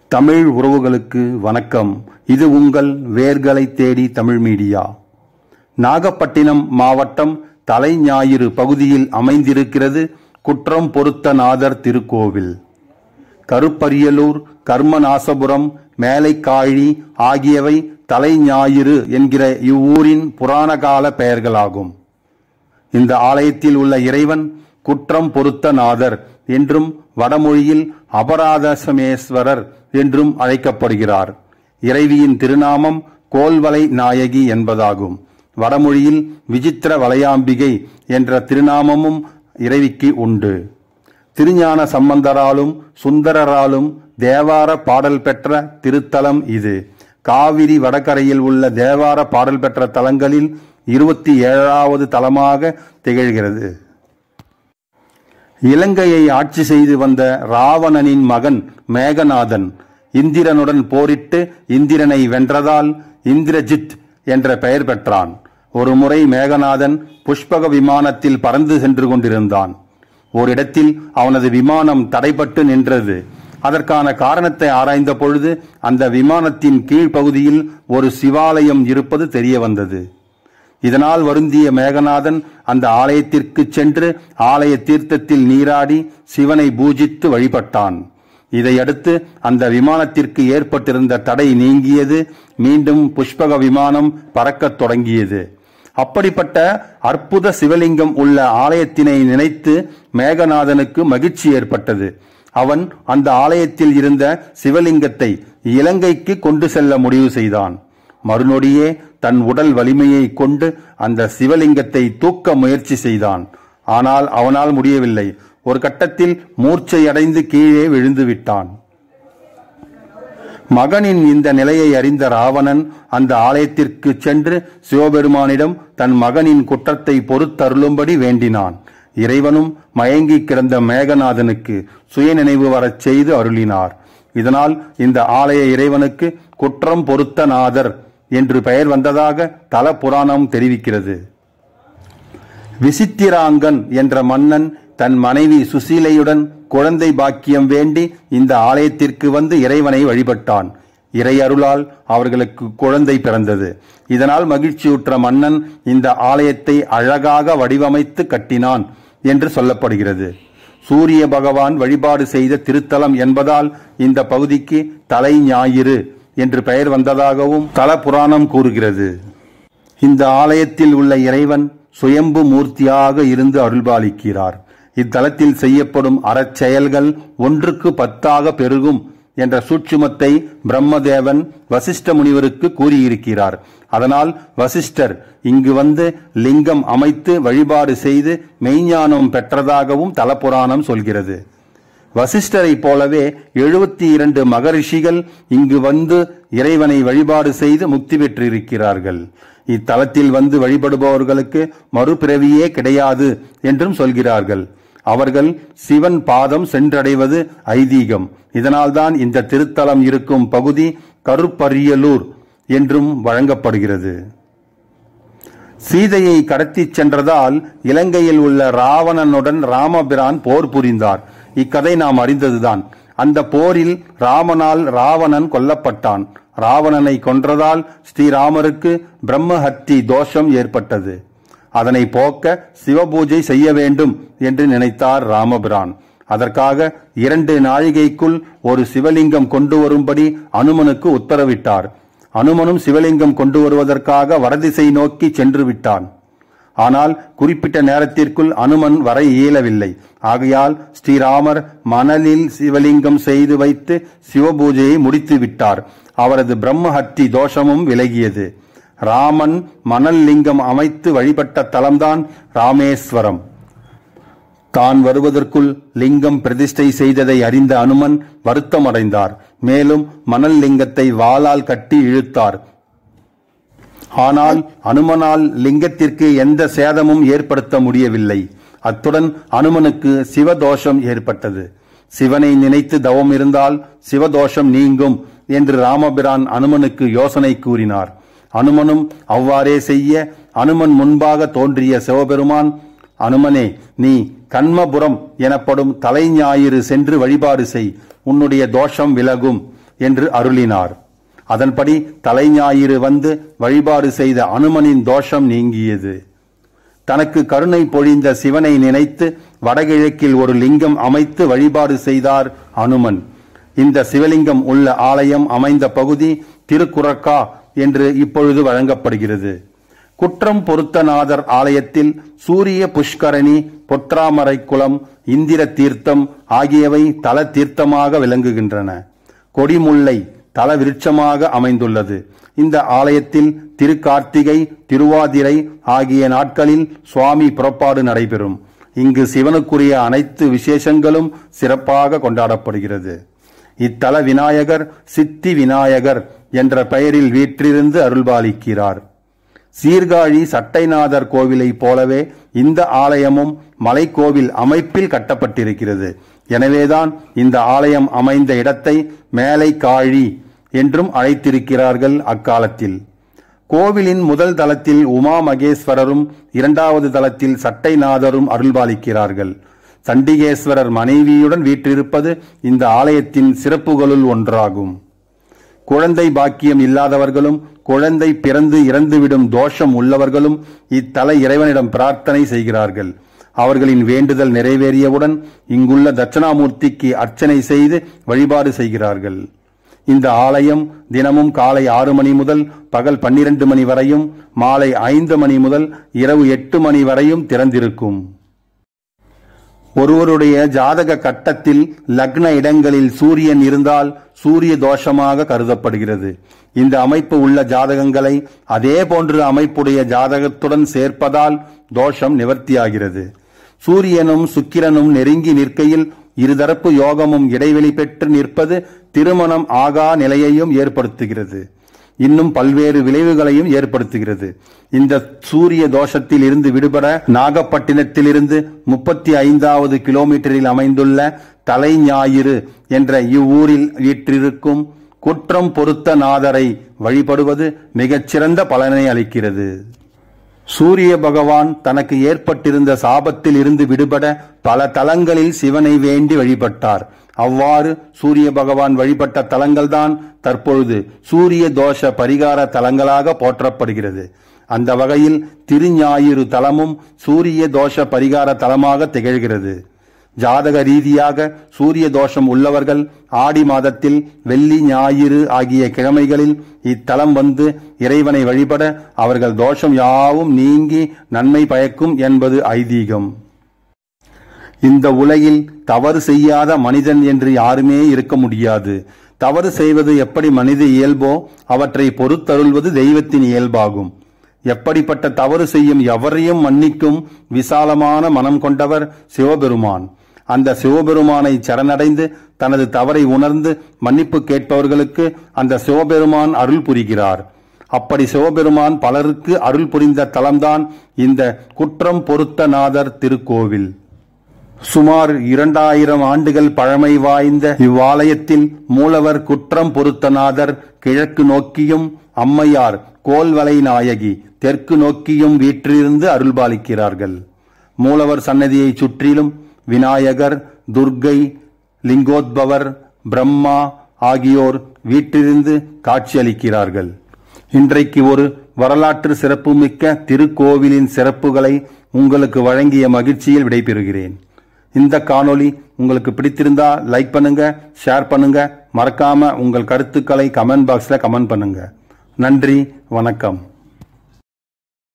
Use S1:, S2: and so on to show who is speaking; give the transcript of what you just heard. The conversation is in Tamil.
S1: தமிழ் உறவுகளுக்கு வணக்கம் இது உங்கள் வேர்களை தேடி தமிழ் மீடியா நாகப்பட்டினம் மாவட்டம் தலைஞாயிறு பகுதியில் அமைந்திருக்கிறது குற்றம் பொருத்த நாதர் திருக்கோவில் கருப்பரியலூர் கர்மநாசபுரம் மேலைக்காழி ஆகியவை தலைஞாயிறு என்கிற இவ்வூரின் புராணகால பெயர்களாகும் இந்த ஆலயத்தில் உள்ள இறைவன் குற்றம் பொருத்த நாதர் என்றும் வடமொழியில் அபராதசமேஸ்வரர் என்றும் அழைக்கப்படுகிறார் இறைவியின் திருநாமம் கோல்வலை நாயகி என்பதாகும் வடமொழியில் விசித்திர வளையாம்பிகை என்ற திருநாமமும் இறைவிக்கு உண்டு திருஞான சம்பந்தராலும் சுந்தரராலும் தேவார பாடல் பெற்ற திருத்தலம் இது காவிரி வடகரையில் உள்ள தேவார பாடல் பெற்ற தலங்களில் இருபத்தி ஏழாவது தலமாக திகழ்கிறது இலங்கையை ஆட்சி செய்து வந்த ராவணனின் மகன் மேகநாதன் இந்திரனுடன் போரிட்டு இந்திரனை வென்றதால் இந்திரஜித் என்ற பெயர் பெற்றான் ஒரு முறை மேகநாதன் புஷ்பக விமானத்தில் பறந்து சென்று கொண்டிருந்தான் ஓரிடத்தில் அவனது விமானம் தடைபட்டு நின்றது அதற்கான காரணத்தை ஆராய்ந்த பொழுது அந்த விமானத்தின் கீழ்ப்பகுதியில் ஒரு சிவாலயம் இருப்பது தெரிய வந்தது இதனால் வருந்திய மேகநாதன் அந்த ஆலயத்திற்கு சென்று ஆலய தீர்த்தத்தில் நீராடி சிவனை பூஜித்து வழிபட்டான் இதையடுத்து அந்த விமானத்திற்கு ஏற்பட்டிருந்த தடை நீங்கியது மீண்டும் புஷ்பக விமானம் பறக்கத் தொடங்கியது அப்படிப்பட்ட அற்புத சிவலிங்கம் உள்ள ஆலயத்தினை நினைத்து மேகநாதனுக்கு மகிழ்ச்சி ஏற்பட்டது அவன் அந்த ஆலயத்தில் இருந்த சிவலிங்கத்தை இலங்கைக்கு கொண்டு செல்ல முடிவு செய்தான் மறுநொடியே தன் உடல் வலிமையை கொண்டு அந்த சிவலிங்கத்தை தூக்க முயற்சி செய்தான் ஆனால் அவனால் முடியவில்லை ஒரு கட்டத்தில் மூர்ச்சையடைந்து கீழே விழுந்து விட்டான் மகனின் இந்த நிலையை அறிந்த ராவணன் அந்த ஆலயத்திற்கு சென்று சிவபெருமானிடம் தன் மகனின் குற்றத்தை பொறுத்தருளும்படி வேண்டினான் இறைவனும் மயங்கி கிடந்த மேகநாதனுக்கு சுயநினைவு வரச் செய்து அருளினார் இதனால் இந்த ஆலய இறைவனுக்கு குற்றம் பொருத்த நாதர் என்று பெயர் வந்ததாக தல புராணம் தெரிவிக்கிறது விசித்திராங்கன் என்ற மன்னன் தன் மனைவி சுசீலையுடன் குழந்தை பாக்கியம் வேண்டி இந்த ஆலயத்திற்கு வந்து இறைவனை வழிபட்டான் இறை அருளால் அவர்களுக்கு குழந்தை பிறந்தது இதனால் மகிழ்ச்சியுற்ற மன்னன் இந்த ஆலயத்தை அழகாக வடிவமைத்து கட்டினான் என்று சொல்லப்படுகிறது சூரிய பகவான் வழிபாடு செய்த திருத்தலம் என்பதால் இந்த பகுதிக்கு தலை ஞாயிறு என்று பெயர் வந்ததாகவும் தல புராணம் கூறுகிறது இந்த ஆலயத்தில் உள்ள இறைவன் சுயம்பு மூர்த்தியாக இருந்து அருள்பாலிக்கிறார் இத்தலத்தில் செய்யப்படும் அறச்செயல்கள் ஒன்றுக்கு பத்தாக பெருகும் என்ற சூட்சுமத்தை பிரம்மதேவன் வசிஷ்ட முனிவருக்கு கூறியிருக்கிறார் அதனால் வசிஷ்டர் இங்கு வந்து லிங்கம் அமைத்து வழிபாடு செய்து மெய்ஞானம் பெற்றதாகவும் தலப்புராணம் சொல்கிறது வசிஷ்டரை போலவே எழுபத்தி இரண்டு மகரிஷிகள் இங்கு வந்து இறைவனை வழிபாடு செய்து முக்தி பெற்றிருக்கிறார்கள் இத்தலத்தில் வந்து வழிபடுபவர்களுக்கு மறுபிறவியே கிடையாது என்றும் சொல்கிறார்கள் அவர்கள் சிவன் பாதம் சென்றடைவது ஐதீகம் இதனால்தான் இந்த திருத்தலம் இருக்கும் பகுதி கருப்பரியலூர் என்றும் வழங்கப்படுகிறது சீதையை கடத்திச் சென்றதால் இலங்கையில் உள்ள ராவணனுடன் ராமபிரான் போர் புரிந்தார் இக்கதை நாம் அறிந்ததுதான் அந்த போரில் ராமனால் ராவணன் கொல்லப்பட்டான் ராவணனை கொன்றதால் ஸ்ரீராமருக்கு பிரம்மஹத்தி தோஷம் ஏற்பட்டது அதனை போக்க சிவபூஜை செய்ய வேண்டும் என்று நினைத்தார் ராமபிரான் அதற்காக இரண்டு நாழிகைக்குள் ஒரு சிவலிங்கம் கொண்டு வரும்படி அனுமனுக்கு உத்தரவிட்டார் அனுமனும் சிவலிங்கம் கொண்டு வருவதற்காக வடதிசை நோக்கி சென்று விட்டான் ஆனால் குறிப்பிட்ட நேரத்திற்குள் அனுமன் வர இயலவில்லை ஆகையால் ஸ்ரீராமர் மணலில் சிவலிங்கம் செய்து வைத்து சிவபூஜையை முடித்து விட்டார் அவரது பிரம்மஹத்தி தோஷமும் விலகியது ராமன் மணல் லிங்கம் அமைத்து வழிபட்ட தலம்தான் ராமேஸ்வரம் தான் வருவதற்குள் லிங்கம் பிரதிஷ்டை செய்ததை அறிந்த அனுமன் வருத்தம் அடைந்தார் மேலும் மணல் லிங்கத்தை வாளால் கட்டி இழுத்தார் ஆனால் அனுமனால் லிங்கத்திற்கு எந்த சேதமும் ஏற்படுத்த முடியவில்லை அத்துடன் அனுமனுக்கு சிவதோஷம் ஏற்பட்டது சிவனை நினைத்து தவம் இருந்தால் சிவதோஷம் நீங்கும் என்று ராமபிரான் அனுமனுக்கு யோசனை கூறினார் அனுமனும் அவ்வாறே செய்ய அனுமன் முன்பாக தோன்றிய சிவபெருமான் அனுமனே நீ கண்மபுரம் எனப்படும் தலைஞாயிறு சென்று வழிபாடு செய் உன்னுடைய தோஷம் விலகும் என்று அருளினார் அதன்படி தலைஞாயிறு வந்து வழிபாடு செய்த அனுமனின் தோஷம் நீங்கியது தனக்கு கருணை பொழிந்த சிவனை நினைத்து வடகிழக்கில் ஒரு லிங்கம் அமைத்து வழிபாடு செய்தார் அனுமன் இந்த சிவலிங்கம் உள்ள ஆலயம் அமைந்த பகுதி திருக்குறக்கா என்று இப்பொழுது வழங்கப்படுகிறது குற்றம் பொருத்தநாதர் ஆலயத்தில் சூரிய புஷ்கரணி பொற்றாமரை குளம் இந்திர தீர்த்தம் ஆகியவை தல தீர்த்தமாக விளங்குகின்றன கொடிமுல்லை தல விருட்சமாக அமைந்துள்ளது இந்த ஆலயத்தில் திருக்கார்த்திகை திருவாதிரை ஆகிய நாட்களில் சுவாமி புறப்பாடு நடைபெறும் இங்கு சிவனுக்குரிய அனைத்து விசேஷங்களும் சிறப்பாக கொண்டாடப்படுகிறது இத்தல விநாயகர் சித்தி விநாயகர் என்ற பெயரில் வீற்றிருந்து அருள்பாலிக்கிறார் சீர்காழி சட்டைநாதர் கோவிலைப் போலவே இந்த ஆலயமும் மலைக்கோவில் அமைப்பில் கட்டப்பட்டிருக்கிறது எனவேதான் இந்த ஆலயம் அமைந்த இடத்தை மேலை காழி என்றும் அழைத்திருக்கிறார்கள் அக்காலத்தில் கோவிலின் முதல் தளத்தில் உமா மகேஸ்வரரும் இரண்டாவது தளத்தில் சட்டைநாதரும் அருள்பாலிக்கிறார்கள் சண்டிகேஸ்வரர் மனைவியுடன் வீற்றிருப்பது இந்த ஆலயத்தின் சிறப்புகளுள் ஒன்றாகும் குழந்தை பாக்கியம் இல்லாதவர்களும் குழந்தை பிறந்து இறந்துவிடும் தோஷம் உள்ளவர்களும் இத்தல இறைவனிடம் பிரார்த்தனை செய்கிறார்கள் அவர்களின் வேண்டுதல் நிறைவேறியவுடன் இங்குள்ள தட்சணாமூர்த்திக்கு அர்ச்சனை செய்து வழிபாடு செய்கிறார்கள் இந்த ஆலயம் தினமும் காலை ஆறு மணி முதல் பகல் பன்னிரண்டு மணி வரையும் மாலை ஐந்து மணி முதல் இரவு எட்டு மணி வரையும் திறந்திருக்கும் ஒருவருடைய ஜாதக கட்டத்தில் லக்ன இடங்களில் சூரியன் இருந்தால் சூரிய தோஷமாக கருதப்படுகிறது இந்த அமைப்பு உள்ள ஜாதகங்களை அதே போன்ற அமைப்புடைய ஜாதகத்துடன் சேர்ப்பதால் தோஷம் நிவர்த்தியாகிறது சூரியனும் சுக்கிரனும் நெருங்கி நிற்கையில் இருதரப்பு யோகமும் இடைவெளி பெற்று நிற்பது திருமணம் ஆகா நிலையையும் ஏற்படுத்துகிறது இன்னும் பல்வேறு விளைவுகளையும் ஏற்படுத்துகிறது இந்த சூரிய தோஷத்தில் இருந்து விடுபட நாகப்பட்டினத்திலிருந்து முப்பத்தி ஐந்தாவது கிலோமீட்டரில் அமைந்துள்ள தலைஞாயிறு என்ற இவ்வூரில் வீற்றிருக்கும் குற்றம் பொருத்த நாதரை வழிபடுவது மிகச்சிறந்த பலனை அளிக்கிறது சூரிய பகவான் தனக்கு ஏற்பட்டிருந்த சாபத்தில் இருந்து விடுபட பல தலங்களில் சிவனை வேண்டி வழிபட்டார் அவ்வாறு சூரிய பகவான் வழிபட்ட தலங்கள்தான் தற்பொழுது சூரிய தோஷ பரிகார தலங்களாக போற்றப்படுகிறது அந்த வகையில் திருஞாயிறு தலமும் சூரிய தோஷ பரிகார தலமாக திகழ்கிறது ஜாதக ரீதியாக சூரிய தோஷம் உள்ளவர்கள் ஆடி மாதத்தில் வெள்ளி ஞாயிறு ஆகிய கிழமைகளில் இத்தலம் வந்து இறைவனை வழிபட அவர்கள் தோஷம் யாவும் நீங்கி நன்மை பயக்கும் என்பது ஐதீகம் இந்த உலகில் தவறு செய்யாத மனிதன் என்று யாருமே இருக்க முடியாது தவறு செய்வது எப்படி மனித இயல்போ அவற்றை பொறுத்தருள்வது தெய்வத்தின் இயல்பாகும் எப்படிப்பட்ட தவறு செய்யும் எவரையும் மன்னிக்கும் விசாலமான மனம் கொண்டவர் சிவபெருமான் அந்த சிவபெருமானை சரணடைந்து தனது தவறை உணர்ந்து மன்னிப்பு கேட்பவர்களுக்கு அந்த சிவபெருமான் அருள் புரிகிறார் அப்படி சிவபெருமான் பலருக்கு அருள் புரிந்த தலம்தான் இந்த குற்றம் பொருத்த நாதர் திருக்கோவில் சுமார் இரண்டாயிரம் ஆண்டுகள் பழமை வாய்ந்த இவ்வாலயத்தில் மூலவர் குற்றம் பொருத்தநாதர் கிழக்கு நோக்கியும் அம்மையார் கோல்வலை நாயகி தெற்கு நோக்கியும் வீற்றிருந்து அருள்பாலிக்கிறார்கள் மூலவர் சன்னதியைச் சுற்றிலும் விநாயகர் துர்க்கை லிங்கோத்பவர் பிரம்மா ஆகியோர் வீற்றிருந்து காட்சியளிக்கிறார்கள் இன்றைக்கு ஒரு வரலாற்று சிறப்புமிக்க திருக்கோவிலின் சிறப்புகளை உங்களுக்கு வழங்கிய மகிழ்ச்சியில் விடைபெறுகிறேன் இந்த காணொளி உங்களுக்கு பிடித்திருந்தா லைக் பண்ணுங்க ஷேர் பண்ணுங்க மறக்காம உங்கள் கருத்துக்களை கமெண்ட் பாக்ஸ்ல கமெண்ட் பண்ணுங்க நன்றி வணக்கம்